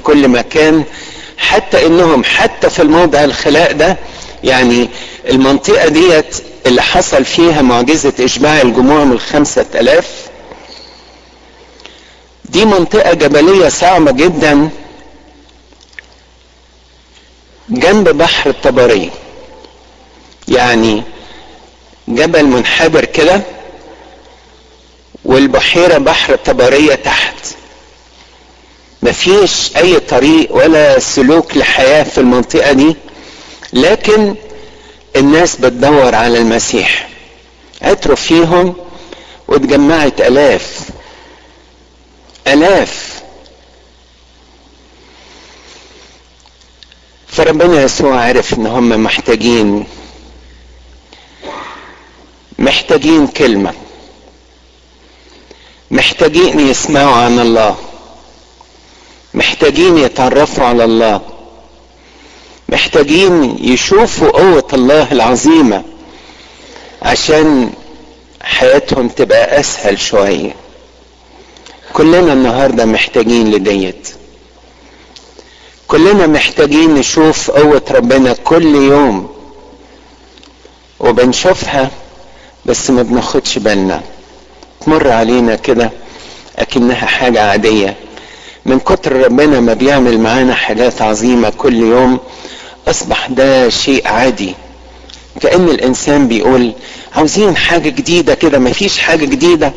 كل مكان حتى انهم حتى في الموضع الخلاء ده يعني المنطقة ديت اللي حصل فيها معجزة اشباع الجموع من الخمسة الاف دي منطقة جبلية صعبة جدا جنب بحر الطبرية يعني جبل منحدر كده والبحيرة بحر الطبرية تحت مفيش اي طريق ولا سلوك لحياة في المنطقة دي لكن الناس بتدور على المسيح عتروا فيهم واتجمعت الاف الاف فربنا يسوع عرف ان هم محتاجين محتاجين كلمة محتاجين يسمعوا عن الله محتاجين يتعرفوا على الله محتاجين يشوفوا قوة الله العظيمة عشان حياتهم تبقى اسهل شوية كلنا النهاردة محتاجين لديت كلنا محتاجين نشوف قوة ربنا كل يوم وبنشوفها بس ما بناخدش بالنا تمر علينا كده اكنها حاجة عادية من كتر ربنا ما بيعمل معانا حاجات عظيمة كل يوم اصبح ده شيء عادي كأن الانسان بيقول عاوزين حاجة جديدة كده مفيش حاجة جديدة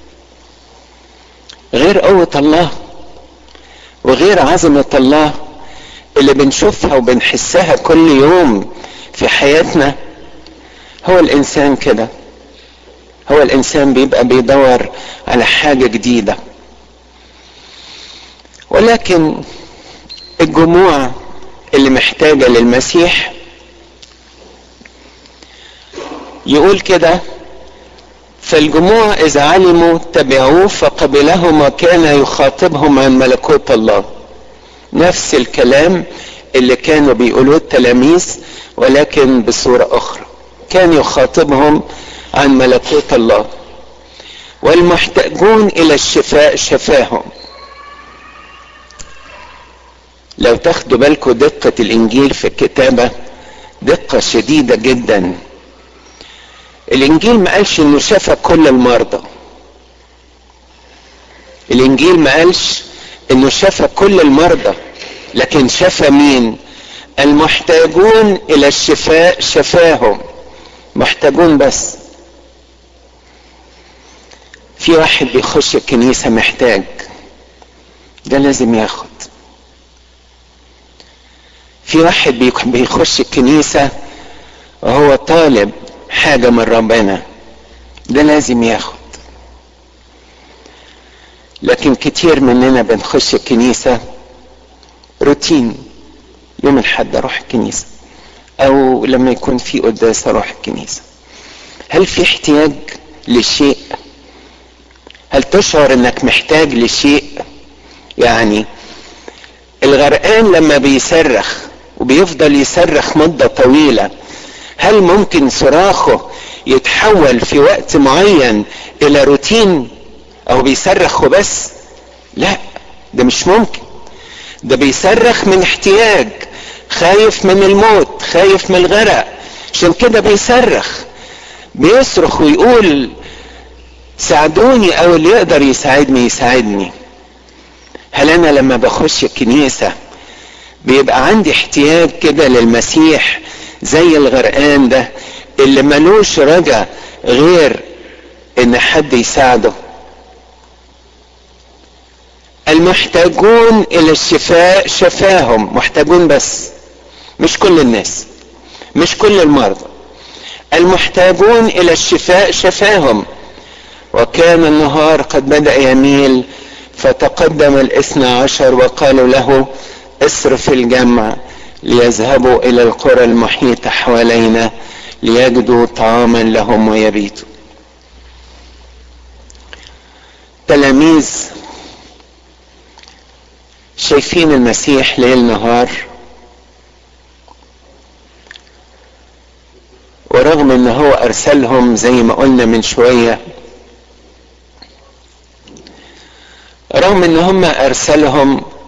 غير قوة الله وغير عظمة الله اللي بنشوفها وبنحسها كل يوم في حياتنا هو الانسان كده هو الانسان بيبقى بيدور على حاجة جديدة ولكن الجموع اللي محتاجة للمسيح يقول كده فالجموع إذا علموا تبعوه فقبله ما كان يخاطبهم عن ملكوت الله نفس الكلام اللي كانوا بيقولوه التلاميذ ولكن بصورة أخرى كان يخاطبهم عن ملكوت الله والمحتاجون إلى الشفاء شفاهم لو تاخدوا بالكم دقة الإنجيل في الكتابة دقة شديدة جدا الإنجيل ما قالش إنه شفى كل المرضى الإنجيل ما قالش إنه شفى كل المرضى لكن شفى مين المحتاجون إلى الشفاء شفاهم محتاجون بس في واحد بيخش الكنيسة محتاج ده لازم ياخد في واحد بيخش الكنيسة وهو طالب حاجة من ربنا ده لازم ياخد لكن كتير مننا بنخش الكنيسة روتين يوم الحد اروح الكنيسة او لما يكون في قداس اروح الكنيسة هل في احتياج لشيء هل تشعر انك محتاج لشيء يعني الغرقان لما بيصرخ وبيفضل يصرخ مدة طويلة هل ممكن صراخه يتحول في وقت معين الى روتين او بيصرخ وبس لا ده مش ممكن ده بيصرخ من احتياج خايف من الموت خايف من الغرق عشان كده بيصرخ بيصرخ ويقول ساعدوني او اللي يقدر يساعدني يساعدني هل انا لما بخش الكنيسة بيبقى عندي احتياج كده للمسيح زي الغرقان ده اللي ملوش رجا غير ان حد يساعده المحتاجون الى الشفاء شفاهم محتاجون بس مش كل الناس مش كل المرضى المحتاجون الى الشفاء شفاهم وكان النهار قد بدأ يميل فتقدم الاثنى عشر وقالوا له اصرف الجمع ليذهبوا الى القرى المحيطة حوالينا ليجدوا طعاما لهم ويبيتوا تلاميذ شايفين المسيح ليل نهار ورغم ان هو ارسلهم زي ما قلنا من شوية رغم ان هم ارسلهم